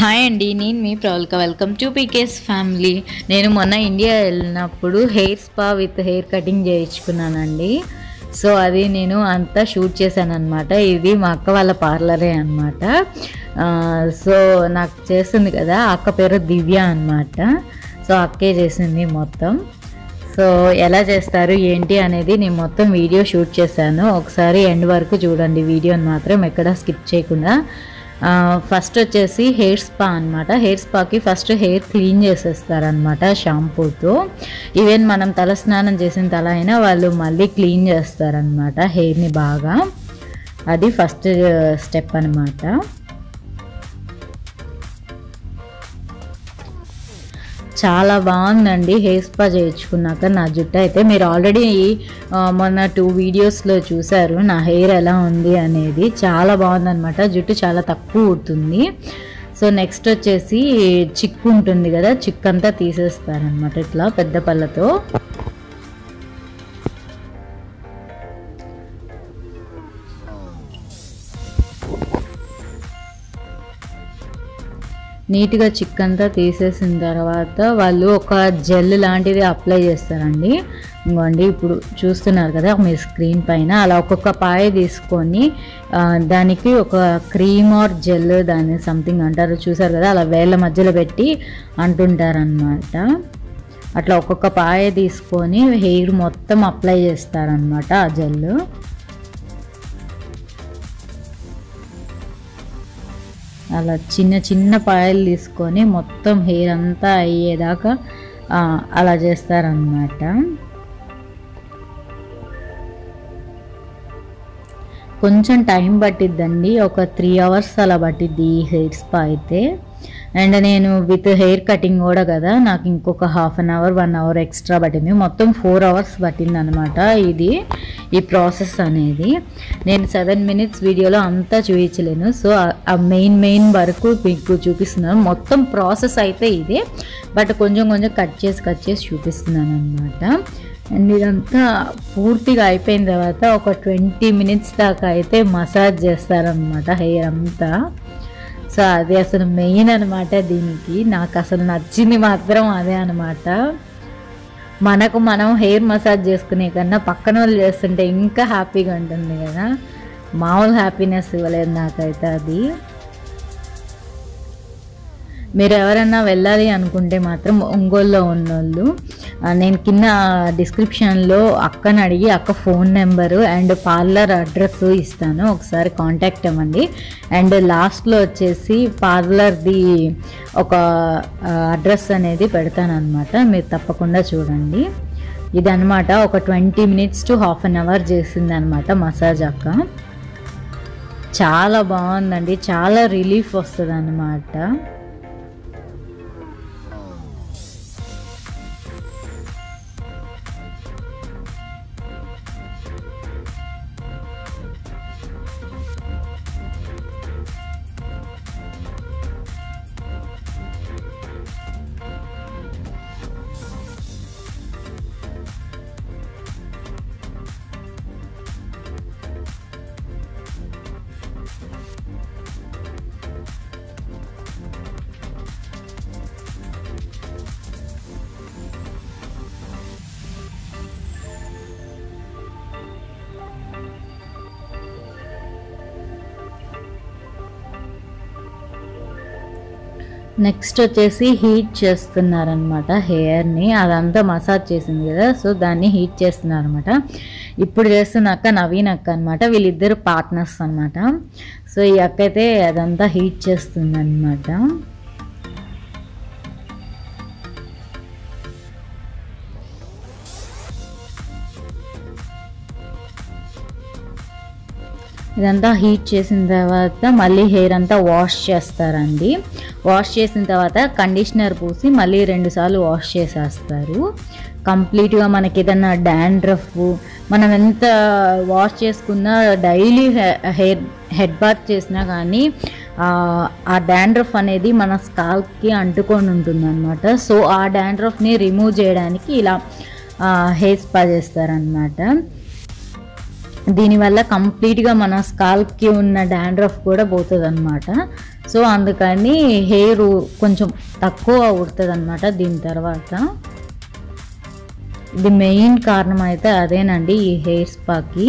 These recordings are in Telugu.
హాయ్ అండి నేను మీ Pravalka welcome to PKS family నేను మొన్న ఇండియా వెళ్ళినప్పుడు hair spa with hair cutting చేయించుకున్నానండి సో అది నేను అంతా షూట్ చేశాను అనమాట ఇది మా అక్క వాళ్ళ పార్లరే అనమాట సో నాకు చేస్తుంది కదా ఆ అక్క పేరు దివ్య అనమాట సో అక్కే చేసింది మొత్తం సో ఎలా చేస్తారు ఏంటి అనేది నేను మొత్తం వీడియో షూట్ చేశాను ఒకసారి ఎండ్ వరకు చూడండి వీడియోని మాత్రం ఎక్కడ స్కిప్ చేయకుండా ఆ, ఫస్ట్ వచ్చేసి హెయిర్ స్పా అనమాట హెయిర్ స్పాకి ఫస్ట్ హెయిర్ క్లీన్ చేసేస్తారనమాట షాంపూతో ఈవెన్ మనం తల స్నానం చేసిన తల అయినా వాళ్ళు మళ్ళీ క్లీన్ చేస్తారనమాట హెయిర్ని బాగా అది ఫస్ట్ స్టెప్ అనమాట చాలా బాగుందండి హెయిర్ స్పా చేయించుకున్నాక నా జుట్టు అయితే మీరు ఆల్రెడీ మొన్న టూ వీడియోస్లో చూసారు నా హెయిర్ ఎలా ఉంది అనేది చాలా బాగుందన్నమాట జుట్టు చాలా తక్కువ ఉడుతుంది సో నెక్స్ట్ వచ్చేసి చిక్కు ఉంటుంది కదా చిక్కు అంతా తీసేస్తారనమాట ఇట్లా పెద్ద పళ్ళతో నీట్గా చిక్ అంతా తీసేసిన తర్వాత వాళ్ళు ఒక జెల్ లాంటిది అప్లై చేస్తారండి ఇంకోండి ఇప్పుడు చూస్తున్నారు కదా మీ స్క్రీన్ పైన అలా ఒక్కొక్క పాయ తీసుకొని ఆ, దానికి ఒక క్రీమ్ ఆర్ జెల్ దాన్ని సంథింగ్ అంటారు చూసారు కదా అలా వేళ్ళ మధ్యలో పెట్టి అంటుంటారనమాట అట్లా ఒక్కొక్క పాయ తీసుకొని హెయిర్ మొత్తం అప్లై చేస్తారనమాట ఆ జెల్ అలా చిన్న చిన్న పాయలు తీసుకొని మొత్తం హెయిర్ అంతా అయ్యేదాకా ఆ, అలా చేస్తారనమాట కొంచెం టైం పట్టిద్దండి ఒక త్రీ అవర్స్ అలా పట్టిద్ది ఈ హెయిర్ స్పా అయితే అండ్ నేను విత్ హెయిర్ కటింగ్ కూడా కదా నాకు ఇంకొక half an hour one hour extra పట్టింది మొత్తం ఫోర్ అవర్స్ పట్టింది అనమాట ఇది ఈ ప్రాసెస్ అనేది నేను సెవెన్ మినిట్స్ వీడియోలో అంతా చూపించలేను సో ఆ మెయిన్ మెయిన్ వరకు మీకు చూపిస్తున్నాను మొత్తం ప్రాసెస్ అయితే ఇదే బట్ కొంచెం కొంచెం కట్ చేసి కట్ చేసి చూపిస్తున్నాను అనమాట అండ్ ఇదంతా పూర్తిగా అయిపోయిన తర్వాత ఒక ట్వంటీ మినిట్స్ దాకా అయితే మసాజ్ చేస్తారనమాట హెయిర్ అంతా సో అది అసలు మెయిన్ అనమాట దీనికి నాకు అసలు నచ్చింది మాత్రం అదే అనమాట మనకు మనం హెయిర్ మసాజ్ చేసుకునే కన్నా పక్కన వాళ్ళు చేస్తుంటే ఇంకా హ్యాపీగా ఉంటుంది కదా మామూలు హ్యాపీనెస్ ఇవ్వలేదు నాకైతే అది మీరు ఎవరైనా వెళ్ళాలి అనుకుంటే మాత్రం ఒంగోలులో ఉన్నోళ్ళు ఆ, నేను కింద డిస్క్రిప్షన్లో అక్కని అడిగి అక్క phone number and parlour address ఇస్తాను ఒకసారి కాంటాక్ట్ అవ్వండి అండ్ లాస్ట్లో వచ్చేసి పార్లర్ది ఒక అడ్రస్ అనేది పెడతాను అనమాట మీరు తప్పకుండా చూడండి ఇదనమాట ఒక twenty minutes to half an hour చేసింది అనమాట మసాజ్ అక్క చాలా బాగుందండి చాలా రిలీఫ్ వస్తుంది అనమాట నెక్స్ట్ వచ్చేసి హీట్ చేస్తున్నారనమాట హెయిర్ని అదంతా మసాజ్ చేసింది కదా సో దాన్ని హీట్ చేస్తున్నారనమాట ఇప్పుడు చేస్తున్న అక్క నవీన్ అక్క అనమాట వీళ్ళిద్దరు పార్ట్నర్స్ అనమాట సో ఈ అక్క అయితే అదంతా హీట్ చేస్తుంది అనమాట ఇదంతా హీట్ చేసిన తర్వాత మళ్ళీ హెయిర్ అంతా వాష్ చేస్తారండి వాష్ చేసిన తర్వాత కండిషనర్ పూసి మళ్ళీ రెండుసార్లు వాష్ చేసేస్తారు కంప్లీట్గా మనకి ఏదన్నా డాండ్రఫ్ మనం ఎంత వాష్ చేసుకున్నా డైలీ హెయిర్ హెడ్ బాత్ చేసినా కానీ ఆ, ఆ డాండ్రఫ్ అనేది మన స్కాల్ప్కి అంటుకొని ఉంటుంది అనమాట సో ఆ డాండ్రఫ్ని రిమూవ్ చేయడానికి ఇలా హెయిర్ స్పా చేస్తారనమాట దీనివల్ల కంప్లీట్గా మన స్కాల్ప్కి ఉన్న డాండ్రఫ్ కూడా పోతుంది అనమాట సో అందుకని హెయిర్ కొంచెం తక్కువ ఉడుతుంది అనమాట దీని తర్వాత ఇది మెయిన్ కారణం అయితే అదేనండి ఈ హెయిర్ స్పాకి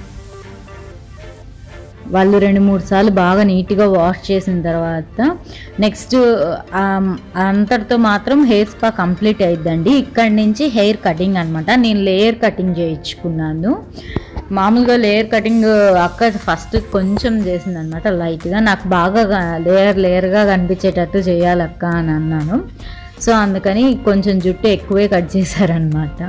వాళ్ళు రెండు మూడు సార్లు బాగా నీట్గా వాష్ చేసిన తర్వాత నెక్స్ట్ అంతటితో మాత్రం హెయిర్ స్పా కంప్లీట్ అయిద్దండి ఇక్కడి నుంచి హెయిర్ కటింగ్ అనమాట నేను లేయర్ కటింగ్ చేయించుకున్నాను మామూలుగా లేయర్ కటింగ్ అక్క ఫస్ట్ కొంచెం చేసింది అనమాట లైట్గా నాకు బాగా లేయర్ లేయర్గా కనిపించేటట్టు చేయాలక్క అని అన్నాను సో అందుకని కొంచెం జుట్టు ఎక్కువే కట్ చేశారనమాట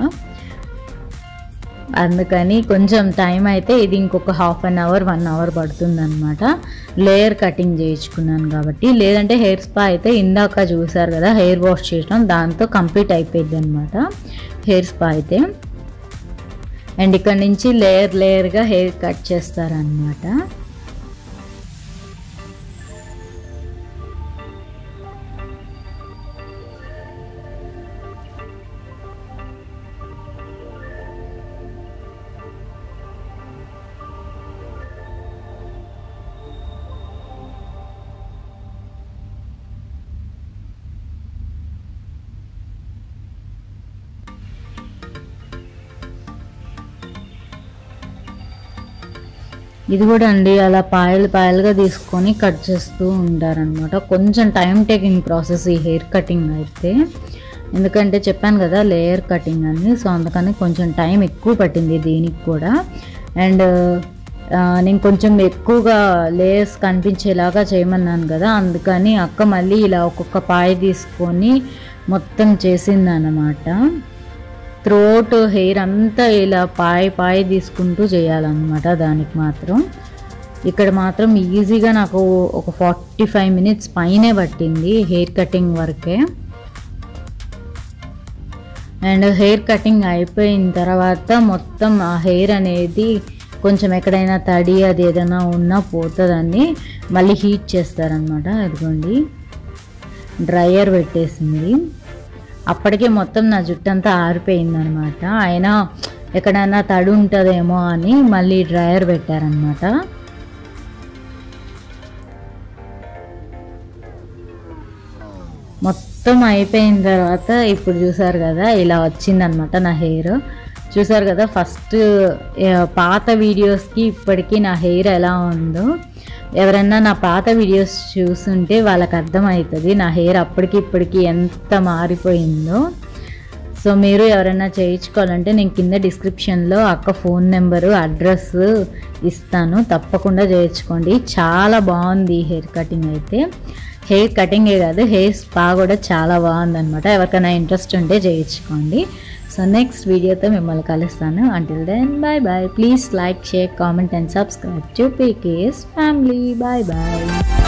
అందుకని కొంచెం టైం అయితే ఇది ఇంకొక half an hour one hour పడుతుంది అనమాట లేయర్ కటింగ్ చేయించుకున్నాను కాబట్టి లేదంటే హెయిర్ స్పా అయితే ఇందాక చూసారు కదా హెయిర్ వాష్ చేయడం దాంతో కంప్లీట్ అయిపోయింది అనమాట హెయిర్ స్పా అయితే అండ్ ఇక్కడ నుంచి లేయర్ లేయర్గా హెయిర్ కట్ చేస్తారనమాట ఇది కూడా అండి అలా పాయలు పాయలుగా తీసుకొని కట్ చేస్తూ ఉంటారనమాట కొంచెం టైం టేకింగ్ ప్రాసెస్ ఈ హెయిర్ కటింగ్ అయితే ఎందుకంటే చెప్పాను కదా లేయర్ కటింగ్ అని సో అందుకని కొంచెం టైం ఎక్కువ పట్టింది దీనికి కూడా అండ్ నేను కొంచెం ఎక్కువగా లేయర్స్ కనిపించేలాగా చేయమన్నాను కదా అందుకని అక్క మళ్ళీ ఇలా ఒక్కొక్క పాయ తీసుకొని మొత్తం చేసిందన్నమాట త్రోట్ హెయిర్ అంతా ఇలా పాయ పాయ తీసుకుంటూ చేయాలన్నమాట దానికి మాత్రం ఇక్కడ మాత్రం ఈజీగా నాకు ఒక ఫార్టీ ఫైవ్ మినిట్స్ పైనే పట్టింది హెయిర్ కటింగ్ వరకే అండ్ హెయిర్ కటింగ్ అయిపోయిన తర్వాత మొత్తం ఆ హెయిర్ అనేది కొంచెం ఎక్కడైనా తడి అది ఏదైనా ఉన్నా పోతుందని మళ్ళీ హీట్ చేస్తారనమాట ఇదిగోండి డ్రయర్ పెట్టేసింది అప్పటికే మొత్తం నా జుట్టు అంతా ఆరిపోయింది అనమాట అయినా ఎక్కడైనా తడి ఉంటుందేమో అని మళ్ళీ డ్రయర్ పెట్టారనమాట మొత్తం అయిపోయిన తర్వాత ఇప్పుడు చూసారు కదా ఇలా వచ్చిందనమాట నా హెయిర్ చూసారు కదా ఫస్ట్ పాత వీడియోస్కి ఇప్పటికీ నా హెయిర్ ఎలా ఉందో ఎవరైనా నా పాత వీడియోస్ చూస్తుంటే వాళ్ళకి అర్థమవుతుంది నా హెయిర్ అప్పటికి ఇప్పటికి ఎంత మారిపోయిందో సో మీరు ఎవరైనా చేయించుకోవాలంటే నేను కింద డిస్క్రిప్షన్లో అక్క ఫోన్ నెంబరు అడ్రస్ ఇస్తాను తప్పకుండా చేయించుకోండి చాలా బాగుంది ఈ హెయిర్ కటింగ్ అయితే హెయిర్ కటింగే కాదు హెయిర్ స్పా కూడా చాలా బాగుందన్నమాట ఎవరికైనా ఇంట్రెస్ట్ ఉంటే చేయించుకోండి సో నెక్స్ట్ వీడియోతో మిమ్మల్ని కలుస్తాను until then bye bye please like share comment and subscribe to PKS family bye bye